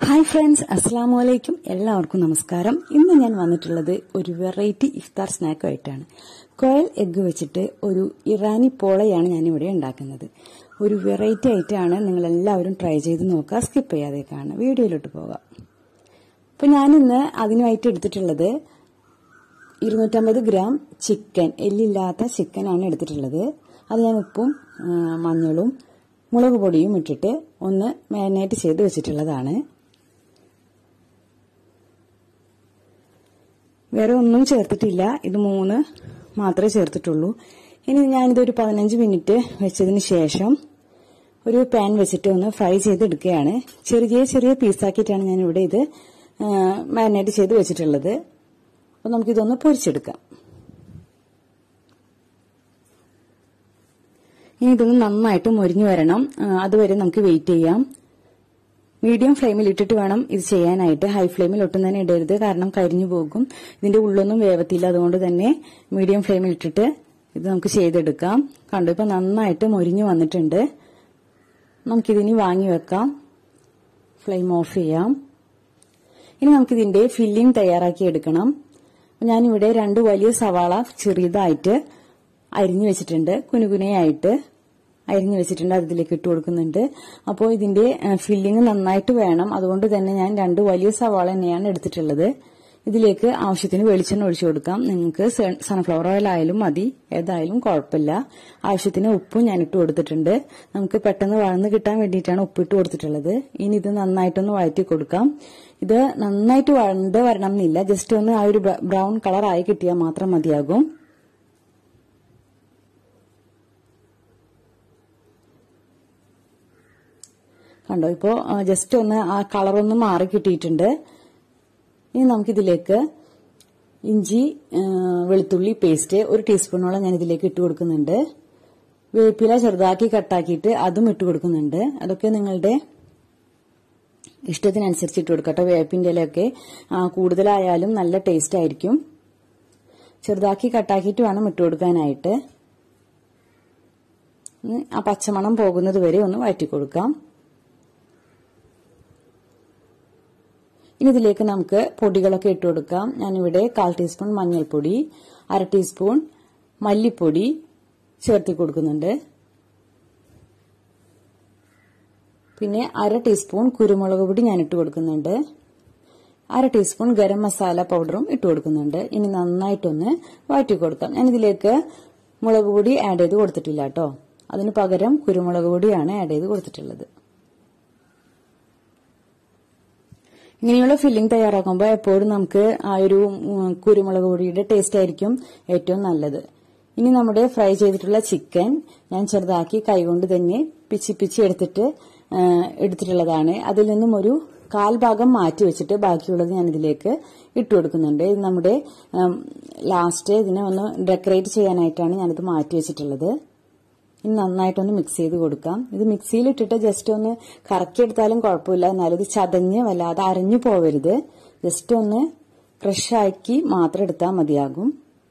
hi friends അസ്സാം വലൈക്കും എല്ലാവർക്കും നമസ്കാരം ഇന്ന് ഞാൻ വന്നിട്ടുള്ളത് ഒരു വെറൈറ്റി ഇഫ്താർ സ്നാക്കുമായിട്ടാണ് കോയൽ എഗ്ഗ് വെച്ചിട്ട് ഒരു ഇറാനി പോളയാണ് ഞാൻ ഇവിടെ ഉണ്ടാക്കുന്നത് ഒരു വെറൈറ്റി ആയിട്ടാണ് നിങ്ങൾ എല്ലാവരും ട്രൈ ചെയ്ത് നോക്കുക സ്കിപ്പ് ചെയ്യാതെ കാണുക വീഡിയോയിലോട്ട് പോകാം അപ്പൊ ഞാനിന്ന് അതിനുമായിട്ട് എടുത്തിട്ടുള്ളത് ഇരുന്നൂറ്റമ്പത് ഗ്രാം ചിക്കൻ എല്ലില്ലാത്ത ചിക്കനാണ് എടുത്തിട്ടുള്ളത് അത് ഞാൻ ഉപ്പും ആ, മഞ്ഞളും മുളക് പൊടിയും ഇട്ടിട്ട് ഒന്ന് മാരിനേറ്റ് ചെയ്ത് വെച്ചിട്ടുള്ളതാണ് വേറെ ഒന്നും ചേർത്തിട്ടില്ല ഇത് മൂന്ന് മാത്രമേ ചേർത്തിട്ടുള്ളൂ ഇനി ഞാനിതൊരു പതിനഞ്ച് മിനിറ്റ് വെച്ചതിന് ശേഷം ഒരു പാൻ വെച്ചിട്ട് ഒന്ന് ഫ്രൈ ചെയ്തെടുക്കുകയാണ് ചെറിയ ചെറിയ പീസാക്കിയിട്ടാണ് ഞാൻ ഇവിടെ ഇത് മാരിനേറ്റ് ചെയ്ത് വെച്ചിട്ടുള്ളത് അപ്പോൾ നമുക്കിതൊന്ന് പൊരിച്ചെടുക്കാം ഇനി ഇതൊന്ന് നന്നായിട്ട് മൊരിഞ്ഞു വരണം ആ, അതുവരെ നമുക്ക് വെയിറ്റ് ചെയ്യാം മീഡിയം ഫ്ലെയിമിൽ ഇട്ടിട്ട് വേണം ഇത് ചെയ്യാനായിട്ട് ഹൈ ഫ്ലെയിമിൽ ഒട്ടും തന്നെ ഇടരുത് കാരണം കരിഞ്ഞു പോകും ഇതിന്റെ ഉള്ളൊന്നും വേവത്തില്ല അതുകൊണ്ട് തന്നെ മീഡിയം ഫ്ലെയിമിൽ ഇട്ടിട്ട് ഇത് നമുക്ക് ചെയ്തെടുക്കാം കണ്ടു ഇപ്പൊ നന്നായിട്ട് മൊരിഞ്ഞു വന്നിട്ടുണ്ട് നമുക്കിതിനി വാങ്ങി വെക്കാം ഫ്ലെയിം ഓഫ് ചെയ്യാം ഇനി നമുക്കിതിന്റെ ഫില്ലിംഗ് തയ്യാറാക്കി എടുക്കണം ഞാനിവിടെ രണ്ട് വലിയ സവാള ചെറിയതായിട്ട് അരിഞ്ഞു വെച്ചിട്ടുണ്ട് കുനുകുനയായിട്ട് അരിഞ്ഞു വെച്ചിട്ടുണ്ട് അതിലേക്ക് ഇട്ട് കൊടുക്കുന്നുണ്ട് അപ്പോൾ ഇതിന്റെ ഫില്ലിംഗ് നന്നായിട്ട് വേണം അതുകൊണ്ട് തന്നെ ഞാൻ രണ്ട് വലിയ സവാള തന്നെയാണ് എടുത്തിട്ടുള്ളത് ഇതിലേക്ക് ആവശ്യത്തിന് വെളിച്ചെണ്ണ ഒഴിച്ചു കൊടുക്കാം നിങ്ങൾക്ക് സൺഫ്ലവർ ഓയിൽ ആയാലും മതി ഏതായാലും കുഴപ്പമില്ല ആവശ്യത്തിന് ഉപ്പും ഞാൻ ഇട്ട് കൊടുത്തിട്ടുണ്ട് നമുക്ക് പെട്ടെന്ന് വഴന്ന് കിട്ടാൻ വേണ്ടിയിട്ടാണ് ഉപ്പ് ഇട്ട് കൊടുത്തിട്ടുള്ളത് ഇനി ഇത് നന്നായിട്ടൊന്ന് വഴറ്റി കൊടുക്കാം ഇത് നന്നായിട്ട് വഴണ്ട് വരണം എന്നില്ല ജസ്റ്റ് ഒന്ന് ആ ഒരു ബ്രൗൺ കളർ ആയി കിട്ടിയാൽ മാത്രം മതിയാകും കണ്ടോ ഇപ്പോ ജസ്റ്റ് ഒന്ന് ആ കളറൊന്ന് മാറി കിട്ടിയിട്ടുണ്ട് ഇനി നമുക്കിതിലേക്ക് ഇഞ്ചി ആ, വെളുത്തുള്ളി പേസ്റ്റ് ഒരു ടീസ്പൂണോളം ഞാൻ ഇതിലേക്ക് ഇട്ട് കൊടുക്കുന്നുണ്ട് വേപ്പില ചെറുതാക്കി കട്ടാക്കിയിട്ട് അതും ഇട്ട് കൊടുക്കുന്നുണ്ട് അതൊക്കെ നിങ്ങളുടെ ഇഷ്ടത്തിനനുസരിച്ച് ഇട്ട് കൊടുക്കട്ടെ വേപ്പിന്റെ ഇലയൊക്കെ ആ, കൂടുതലായാലും നല്ല ടേസ്റ്റ് ആയിരിക്കും ചെറുതാക്കി കട്ടാക്കിയിട്ട് വേണം ഇട്ട് കൊടുക്കാനായിട്ട് ഉം, ആ പച്ചമണം പോകുന്നത് വരെ ഒന്ന് വഴറ്റി കൊടുക്കാം ഇനി ഇതിലേക്ക് നമുക്ക് പൊടികളൊക്കെ ഇട്ട് കൊടുക്കാം ഞാനിവിടെ കാൽ ടീസ്പൂൺ മഞ്ഞൾപ്പൊടി അര ടീസ്പൂൺ മല്ലിപ്പൊടി ചേർത്തി കൊടുക്കുന്നുണ്ട് പിന്നെ അര ടീസ്പൂൺ കുരുമുളക് പൊടി ഞാൻ ഇട്ട് കൊടുക്കുന്നുണ്ട് അര ടീസ്പൂൺ ഗരം മസാല പൗഡറും ഇട്ട് കൊടുക്കുന്നുണ്ട് ഇനി നന്നായിട്ടൊന്ന് വഴറ്റി കൊടുക്കാം ഞാനിതിലേക്ക് മുളക് പൊടി ആഡ് ചെയ്ത് കൊടുത്തിട്ടില്ല കേട്ടോ അതിന് പകരം കുരുമുളക് പൊടിയാണ് ആഡ് ചെയ്ത് കൊടുത്തിട്ടുള്ളത് ഇങ്ങനെയുള്ള ഫില്ലിംഗ് തയ്യാറാക്കുമ്പോൾ എപ്പോഴും നമുക്ക് ആ ഒരു ഉം, കുരുമുളക് പൊടിയുടെ ടേസ്റ്റ് ആയിരിക്കും ഏറ്റവും നല്ലത് ഇനി നമ്മുടെ ഫ്രൈ ചെയ്തിട്ടുള്ള ചിക്കൻ ഞാൻ ചെറുതാക്കി കൈകൊണ്ട് തന്നെ പിച്ചി പിച്ചി എടുത്തിട്ട് ആ, എടുത്തിട്ടുള്ളതാണ് അതിൽ നിന്നും ഒരു കാൽ ഭാഗം മാറ്റി വെച്ചിട്ട് ബാക്കിയുള്ളത് ഞാൻ ഇതിലേക്ക് ഇട്ട് കൊടുക്കുന്നുണ്ട് ഇത് നമ്മുടെ ലാസ്റ്റ് ഇതിനെ ഒന്ന് ഡെക്കറേറ്റ് ചെയ്യാനായിട്ടാണ് ഞാനിത് മാറ്റി വെച്ചിട്ടുള്ളത് ഇനി നന്നായിട്ടൊന്ന് മിക്സ് ചെയ്ത് കൊടുക്കാം ഇത് മിക്സിയിൽ ഇട്ടിട്ട് ജസ്റ്റ് ഒന്ന് കറക്കിയെടുത്താലും കുഴപ്പമില്ല എന്നാലും ഇത് ചതഞ്ഞ് വല്ലാതെ അരഞ്ഞു പോവരുത് ജസ്റ്റ് ഒന്ന് ക്രഷാക്കി മാത്രം എടുത്താൽ മതിയാകും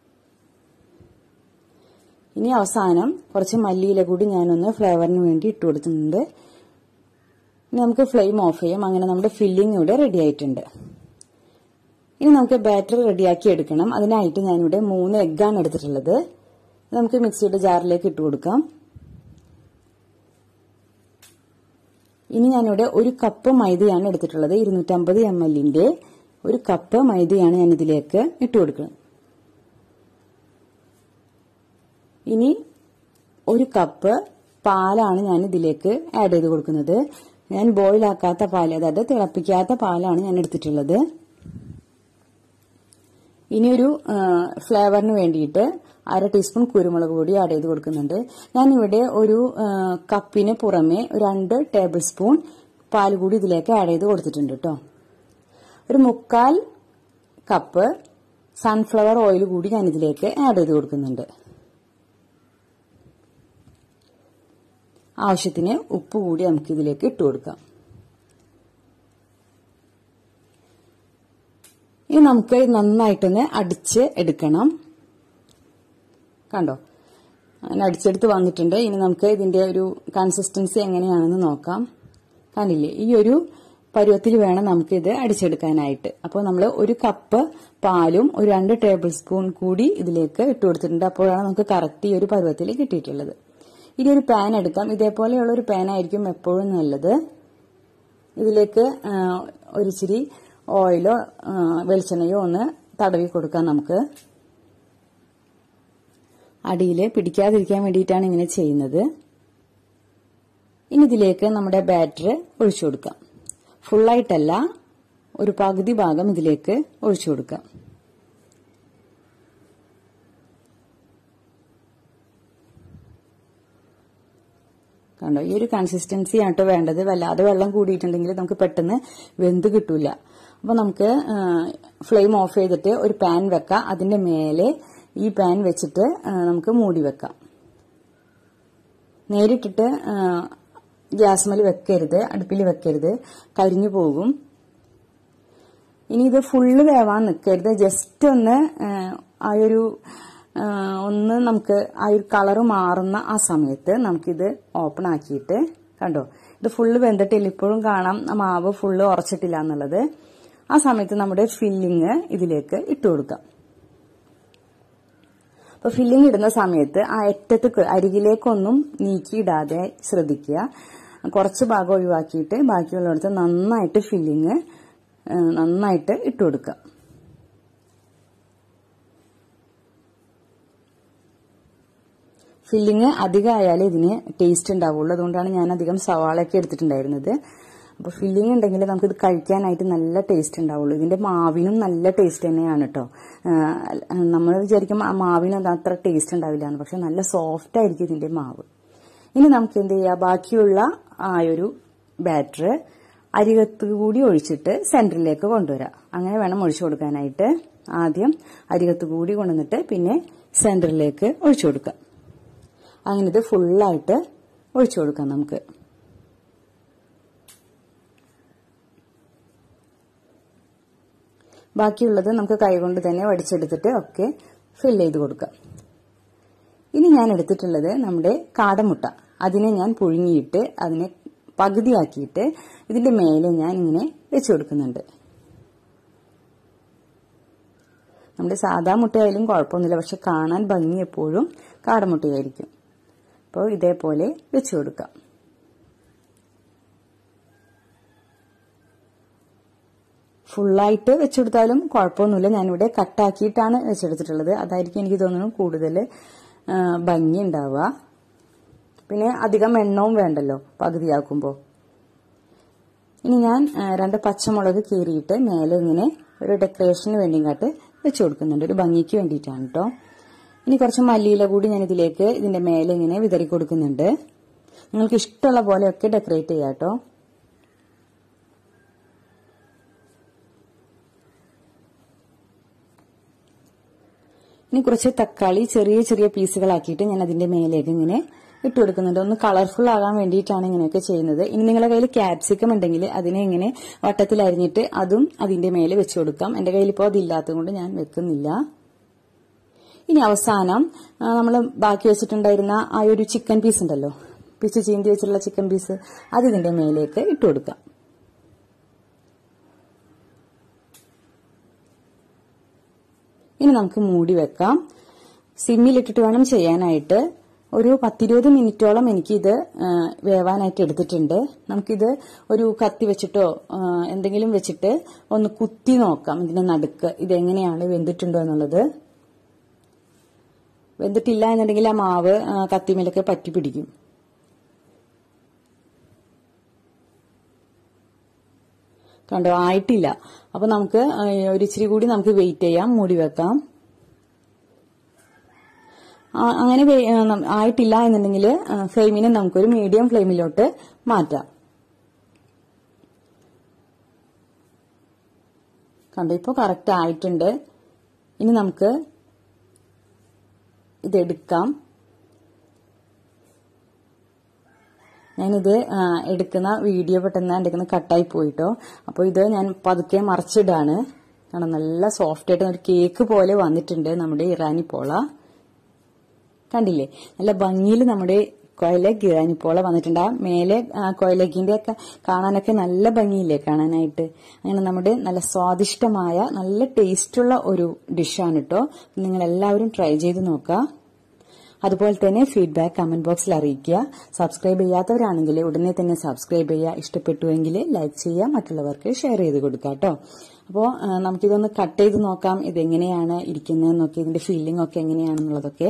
ഇനി അവസാനം കുറച്ച് മല്ലിയില കൂടി ഞാനൊന്ന് ഫ്ലേവറിന് വേണ്ടി ഇട്ട് കൊടുക്കുന്നുണ്ട് ഇനി നമുക്ക് ഫ്ലെയിം ഓഫ് ചെയ്യാം അങ്ങനെ നമ്മുടെ ഫില്ലിംഗ് ഇവിടെ റെഡി ആയിട്ടുണ്ട് ഇനി നമുക്ക് ബാറ്റർ റെഡിയാക്കി എടുക്കണം അതിനായിട്ട് ഞാനിവിടെ മൂന്ന് എഗ്ഗാണ് എടുത്തിട്ടുള്ളത് ഇത് നമുക്ക് മിക്സിയുടെ ജാറിലേക്ക് ഇട്ട് കൊടുക്കാം ഇനി ഞാനിവിടെ ഒരു കപ്പ് മൈദയാണ് എടുത്തിട്ടുള്ളത് ഇരുന്നൂറ്റമ്പത് എം എല്ലിന്റെ ഒരു കപ്പ് മൈദയാണ് ഞാൻ ഇതിലേക്ക് ഇട്ട് കൊടുക്കുന്നത് ഇനി ഒരു കപ്പ് പാലാണ് ഞാൻ ഇതിലേക്ക് ആഡ് ചെയ്ത് കൊടുക്കുന്നത് ഞാൻ ബോയിൽ ആക്കാത്ത പാൽ അതായത് തിളപ്പിക്കാത്ത പാലാണ് ഞാൻ എടുത്തിട്ടുള്ളത് ഇനി ഒരു ഫ്ലേവറിന് വേണ്ടിയിട്ട് അര ടീസ്പൂൺ കുരുമുളക് പൊടി ആഡ് ചെയ്ത് കൊടുക്കുന്നുണ്ട് ഞാനിവിടെ ഒരു ആ, കപ്പിന് പുറമെ ഒരു രണ്ട് ടേബിൾ സ്പൂൺ പാൽ കൂടി ഇതിലേക്ക് ആഡ് ചെയ്ത് കൊടുത്തിട്ടുണ്ട് കേട്ടോ ഒരു മുക്കാൽ കപ്പ് സൺഫ്ലവർ ഓയിൽ കൂടി ഞാൻ ഇതിലേക്ക് ആഡ് ചെയ്ത് കൊടുക്കുന്നുണ്ട് ആവശ്യത്തിന് ഉപ്പ് കൂടി നമുക്ക് ഇതിലേക്ക് ഇട്ട് കൊടുക്കാം ഇനി നമുക്ക് നന്നായിട്ടൊന്ന് അടിച്ച് എടുക്കണം കണ്ടോ അങ്ങനെ അടിച്ചെടുത്ത് വന്നിട്ടുണ്ട് ഇനി നമുക്ക് ഇതിന്റെ ഒരു കൺസിസ്റ്റൻസി എങ്ങനെയാണെന്ന് നോക്കാം കണ്ടില്ലേ ഈ ഒരു പരുവത്തിൽ വേണം നമുക്കിത് അടിച്ചെടുക്കാനായിട്ട് അപ്പോൾ നമ്മൾ ഒരു കപ്പ് പാലും ഒരു രണ്ട് ടേബിൾ സ്പൂൺ കൂടി ഇതിലേക്ക് ഇട്ട് കൊടുത്തിട്ടുണ്ട് അപ്പോഴാണ് നമുക്ക് കറക്റ്റ് ഈ ഒരു പരുവത്തിൽ കിട്ടിയിട്ടുള്ളത് ഇനി ഒരു പാൻ എടുക്കാം ഇതേപോലെയുള്ള ഒരു പാൻ ആയിരിക്കും എപ്പോഴും നല്ലത് ഇതിലേക്ക് ഒരിച്ചിരി ഓയിലോ വെളിച്ചെണ്ണയോ ഒന്ന് തടവി കൊടുക്കാം നമുക്ക് അടിയിൽ പിടിക്കാതിരിക്കാൻ വേണ്ടിയിട്ടാണ് ഇങ്ങനെ ചെയ്യുന്നത് ഇനി ഇതിലേക്ക് നമ്മുടെ ബാറ്റർ ഒഴിച്ചു കൊടുക്കാം ഫുള്ളായിട്ടല്ല ഒരു പകുതി ഭാഗം ഇതിലേക്ക് ഒഴിച്ചു കൊടുക്കാം കണ്ടോ ഈ ഒരു കൺസിസ്റ്റൻസി ആട്ടോ വേണ്ടത് വല്ലാതെ വെള്ളം കൂടിയിട്ടുണ്ടെങ്കിൽ നമുക്ക് പെട്ടെന്ന് വെന്ത് കിട്ടൂല അപ്പൊ നമുക്ക് ഫ്ലെയിം ഓഫ് ചെയ്തിട്ട് ഒരു പാൻ വെക്കാം അതിന്റെ മേലെ ഈ പാൻ വെച്ചിട്ട് നമുക്ക് മൂടി വെക്കാം നേരിട്ടിട്ട് ഗ്യാസ്മൽ വെക്കരുത് അടുപ്പിൽ വെക്കരുത് കരിഞ്ഞു പോകും ഇനി ഇത് ഫുള്ള് വേവാൻ നിൽക്കരുത് ജസ്റ്റ് ഒന്ന് ആ ഒരു ഒന്ന് നമുക്ക് ആ ഒരു കളറ് മാറുന്ന ആ സമയത്ത് നമുക്കിത് ഓപ്പൺ ആക്കിയിട്ട് കണ്ടോ ഇത് ഫുള്ള് വെന്തിട്ടില്ല ഇപ്പോഴും കാണാം മാവ് ഫുള്ള് ഉറച്ചിട്ടില്ല എന്നുള്ളത് ആ സമയത്ത് നമ്മുടെ ഫില്ലിങ് ഇതിലേക്ക് ഇട്ട് കൊടുക്കാം അപ്പൊ ഫില്ലിംഗ് ഇടുന്ന സമയത്ത് ആ അറ്റത്ത് അരികിലേക്കൊന്നും നീക്കിയിടാതെ ശ്രദ്ധിക്കുക കുറച്ച് ഭാഗം ഒഴിവാക്കിയിട്ട് ബാക്കിയുള്ളിടത്ത് നന്നായിട്ട് ഫില്ലിങ് നന്നായിട്ട് ഇട്ട് കൊടുക്കുക ഫില്ലിങ് അധികമായാലേ ഇതിന് ടേസ്റ്റ് ഉണ്ടാവുള്ളൂ അതുകൊണ്ടാണ് ഞാൻ അധികം സവാളയൊക്കെ എടുത്തിട്ടുണ്ടായിരുന്നത് അപ്പോൾ ഫില്ലിംഗ് ഉണ്ടെങ്കിൽ നമുക്കിത് കഴിക്കാനായിട്ട് നല്ല ടേസ്റ്റ് ഉണ്ടാവുള്ളൂ ഇതിന്റെ മാവിനും നല്ല ടേസ്റ്റ് തന്നെയാണ് കേട്ടോ നമ്മൾ വിചാരിക്കും ആ മാവിന് അത് അത്ര ടേസ്റ്റ് ഉണ്ടാവില്ല എന്ന് പക്ഷെ നല്ല സോഫ്റ്റ് ആയിരിക്കും ഇതിന്റെ മാവ് ഇനി നമുക്ക് എന്ത് ചെയ്യാം ബാക്കിയുള്ള ആ ഒരു ബാറ്റർ അരികത്ത് കൂടി ഒഴിച്ചിട്ട് സെന്ററിലേക്ക് കൊണ്ടുവരാം അങ്ങനെ വേണം ഒഴിച്ചു കൊടുക്കാനായിട്ട് ആദ്യം അരികത്ത് കൂടി കൊണ്ടുവന്നിട്ട് പിന്നെ സെന്ററിലേക്ക് ഒഴിച്ചു കൊടുക്കാം അങ്ങനെ ഇത് ഫുള്ളായിട്ട് ഒഴിച്ചു കൊടുക്കാം നമുക്ക് ബാക്കിയുള്ളത് നമുക്ക് കൈകൊണ്ട് തന്നെ വടിച്ചെടുത്തിട്ട് ഒക്കെ ഫിൽ ചെയ്ത് കൊടുക്കാം ഇനി ഞാൻ എടുത്തിട്ടുള്ളത് നമ്മുടെ കാടമുട്ട അതിനെ ഞാൻ പുഴുങ്ങിയിട്ട് അതിനെ പകുതിയാക്കിയിട്ട് ഇതിന്റെ മേലെ ഞാൻ ഇങ്ങനെ വെച്ചു കൊടുക്കുന്നുണ്ട് നമ്മുടെ സാധാ മുട്ടയായാലും കുഴപ്പമൊന്നുമില്ല പക്ഷെ കാണാൻ ഭംഗി എപ്പോഴും കാടമുട്ടയായിരിക്കും അപ്പോൾ ഇതേപോലെ വെച്ചു കൊടുക്കാം ഫുള്ളായിട്ട് വെച്ചെടുത്താലും കുഴപ്പമൊന്നുമില്ല ഞാനിവിടെ കട്ടാക്കിയിട്ടാണ് വെച്ചെടുത്തിട്ടുള്ളത് അതായിരിക്കും എനിക്ക് തോന്നുന്നു കൂടുതൽ ഭംഗി ഉണ്ടാവുക പിന്നെ അധികം എണ്ണവും വേണ്ടല്ലോ പകുതിയാക്കുമ്പോൾ ഇനി ഞാൻ രണ്ട് പച്ചമുളക് കീറിയിട്ട് മേലെ ഇങ്ങനെ ഒരു ഡെക്കറേഷന് വേണ്ടിങ്ങാട്ട് വെച്ചു കൊടുക്കുന്നുണ്ട് ഒരു ഭംഗിക്ക് വേണ്ടിയിട്ടാണ് കേട്ടോ ഇനി കുറച്ച് മല്ലിയില കൂടി ഞാൻ ഇതിലേക്ക് ഇതിന്റെ മേലെ ഇങ്ങനെ വിതറി കൊടുക്കുന്നുണ്ട് നിങ്ങൾക്ക് ഇഷ്ടമുള്ള പോലെയൊക്കെ ഡെക്കറേറ്റ് ചെയ്യാം കേട്ടോ ഇനി കുറച്ച് തക്കാളി ചെറിയ ചെറിയ പീസുകളാക്കിയിട്ട് ഞാൻ അതിന്റെ മേലേക്ക് ഇങ്ങനെ ഇട്ട് കൊടുക്കുന്നുണ്ട് ഒന്ന് കളർഫുൾ ആകാൻ വേണ്ടിയിട്ടാണ് ഇങ്ങനെയൊക്കെ ചെയ്യുന്നത് ഇനി നിങ്ങളുടെ കയ്യിൽ ക്യാപ്സിക്കം ഉണ്ടെങ്കിൽ അതിനെ ഇങ്ങനെ വട്ടത്തിൽ അരിഞ്ഞിട്ട് അതും അതിന്റെ മേലെ വെച്ചു കൊടുക്കാം എന്റെ കയ്യിൽ ഇപ്പോൾ അതില്ലാത്തത് കൊണ്ട് ഞാൻ വെക്കുന്നില്ല ഇനി അവസാനം നമ്മൾ ബാക്കി വെച്ചിട്ടുണ്ടായിരുന്ന ആ ഒരു ചിക്കൻ പീസ് ഉണ്ടല്ലോ പീസ് ചീന്തി വെച്ചിട്ടുള്ള ചിക്കൻ പീസ് അത് ഇതിന്റെ മേലേക്ക് ഇട്ട് കൊടുക്കാം ഇനി നമുക്ക് മൂടി വെക്കാം സിമ്മിലിട്ടിട്ട് വേണം ചെയ്യാനായിട്ട് ഒരു പത്തിരുപത് മിനിറ്റോളം എനിക്കിത് വേവാനായിട്ട് എടുത്തിട്ടുണ്ട് നമുക്കിത് ഒരു കത്തി വെച്ചിട്ടോ എന്തെങ്കിലും വെച്ചിട്ട് ഒന്ന് കുത്തി നോക്കാം ഇതിന്റെ നടുക്ക് ഇതെങ്ങനെയാണ് വെന്തിട്ടുണ്ടോ എന്നുള്ളത് വെന്തിട്ടില്ല എന്നുണ്ടെങ്കിൽ ആ മാവ് കത്തിമേലൊക്കെ പറ്റി പിടിക്കും കണ്ടോ ആയിട്ടില്ല അപ്പൊ നമുക്ക് ഒരു ഇച്ചിരി കൂടി നമുക്ക് വെയിറ്റ് ചെയ്യാം മൂടി വെക്കാം അങ്ങനെ ആയിട്ടില്ല എന്നുണ്ടെങ്കിൽ ഫ്ലെയിമിനെ നമുക്കൊരു മീഡിയം ഫ്ലെയിമിലോട്ട് മാറ്റാം കണ്ടോ ഇപ്പോൾ കറക്റ്റ് ആയിട്ടുണ്ട് ഇനി നമുക്ക് ഇതെടുക്കാം ഞാനിത് എടുക്കുന്ന വീഡിയോ പെട്ടെന്ന് എടുക്കുന്ന കട്ടായി പോയിട്ടോ അപ്പോൾ ഇത് ഞാൻ പതുക്കെ മറിച്ചിടാണ് കാരണം നല്ല സോഫ്റ്റ് ആയിട്ട് ഒരു കേക്ക് പോലെ വന്നിട്ടുണ്ട് നമ്മുടെ ഇറാനി പോള കണ്ടില്ലേ നല്ല ഭംഗിയിൽ നമ്മുടെ കോയിലേക്ക് ഇറാനിപ്പോള വന്നിട്ടുണ്ട് ആ മേലെ കോയിലേക്കിന്റെ ഒക്കെ കാണാനൊക്കെ നല്ല ഭംഗിയില്ലേ കാണാനായിട്ട് അങ്ങനെ നമ്മുടെ നല്ല സ്വാദിഷ്ടമായ നല്ല ടേസ്റ്റുള്ള ഒരു ഡിഷാണ് കേട്ടോ നിങ്ങൾ എല്ലാവരും ട്രൈ ചെയ്ത് നോക്കുക അതുപോലെ തന്നെ ഫീഡ്ബാക്ക് കമന്റ് ബോക്സിൽ അറിയിക്കുക സബ്സ്ക്രൈബ് ചെയ്യാത്തവരാണെങ്കിൽ ഉടനെ തന്നെ സബ്സ്ക്രൈബ് ചെയ്യുക ഇഷ്ടപ്പെട്ടുവെങ്കിൽ ലൈക്ക് ചെയ്യുക മറ്റുള്ളവർക്ക് ഷെയർ ചെയ്ത് കൊടുക്കുക കേട്ടോ അപ്പോൾ നമുക്കിതൊന്ന് കട്ട് ചെയ്ത് നോക്കാം ഇതെങ്ങനെയാണ് ഇരിക്കുന്നതെന്നൊക്കെ ഇതിന്റെ ഫീലിംഗ് ഒക്കെ എങ്ങനെയാണെന്നുള്ളതൊക്കെ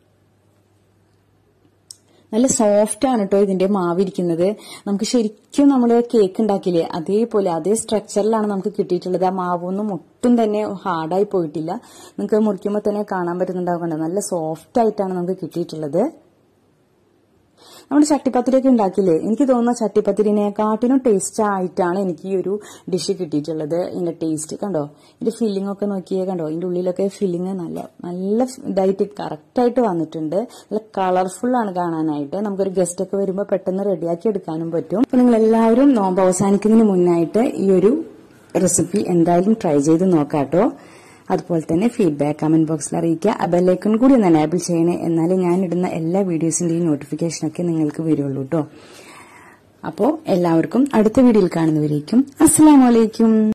നല്ല സോഫ്റ്റ് ആണ് കേട്ടോ ഇതിന്റെ മാവിരിക്കുന്നത് നമുക്ക് ശരിക്കും നമ്മൾ കേക്ക് ഉണ്ടാക്കില്ലേ അതേപോലെ അതേ സ്ട്രക്ചറിലാണ് നമുക്ക് കിട്ടിയിട്ടുള്ളത് ആ മാവൊന്നും ഒട്ടും തന്നെ ഹാർഡായി പോയിട്ടില്ല നിങ്ങൾക്ക് മുറിക്കുമ്പോൾ തന്നെ കാണാൻ പറ്റുന്നുണ്ടാവുന്നുണ്ട് നല്ല സോഫ്റ്റ് ആയിട്ടാണ് നമുക്ക് കിട്ടിയിട്ടുള്ളത് നമ്മുടെ ചട്ടിപ്പത്തിരിയൊക്കെ ഉണ്ടാക്കില്ലേ എനിക്ക് തോന്നുന്ന ചട്ടിപ്പത്തിരിനെക്കാട്ടിനും ടേസ്റ്റ് ആയിട്ടാണ് എനിക്ക് ഈ ഒരു ഡിഷ് കിട്ടിയിട്ടുള്ളത് ഇതിന്റെ ടേസ്റ്റ് കണ്ടോ ഇതിന്റെ ഫില്ലിംഗ് ഒക്കെ നോക്കിയേ കണ്ടോ ഇതിന്റെ ഉള്ളിലൊക്കെ ഫില്ലിംഗ് നല്ല നല്ല ഇതായിട്ട് കറക്റ്റ് ആയിട്ട് വന്നിട്ടുണ്ട് നല്ല കളർഫുൾ ആണ് കാണാനായിട്ട് നമുക്കൊരു ഗസ്റ്റ് ഒക്കെ വരുമ്പോൾ പെട്ടെന്ന് റെഡിയാക്കി എടുക്കാനും പറ്റും അപ്പൊ നിങ്ങൾ എല്ലാവരും നോമ്പ് അവസാനിക്കുന്നതിന് മുന്നായിട്ട് ഈ ഒരു റെസിപ്പി എന്തായാലും ട്രൈ ചെയ്ത് നോക്കാട്ടോ അതുപോലെ തന്നെ ഫീഡ്ബാക്ക് കമന്റ് ബോക്സിൽ അറിയിക്കുക ആ ബെല്ലൈക്കൺ കൂടി ഒന്ന് എനേബിൾ ചെയ്യണേ എന്നാലേ ഞാൻ ഇടുന്ന എല്ലാ വീഡിയോസിന്റെയും നോട്ടിഫിക്കേഷൻ ഒക്കെ നിങ്ങൾക്ക് വരുള്ളൂ കേട്ടോ അപ്പോൾ എല്ലാവർക്കും അടുത്ത വീഡിയോയിൽ കാണുന്നവരേക്കും അസ്സലാമലൈക്കും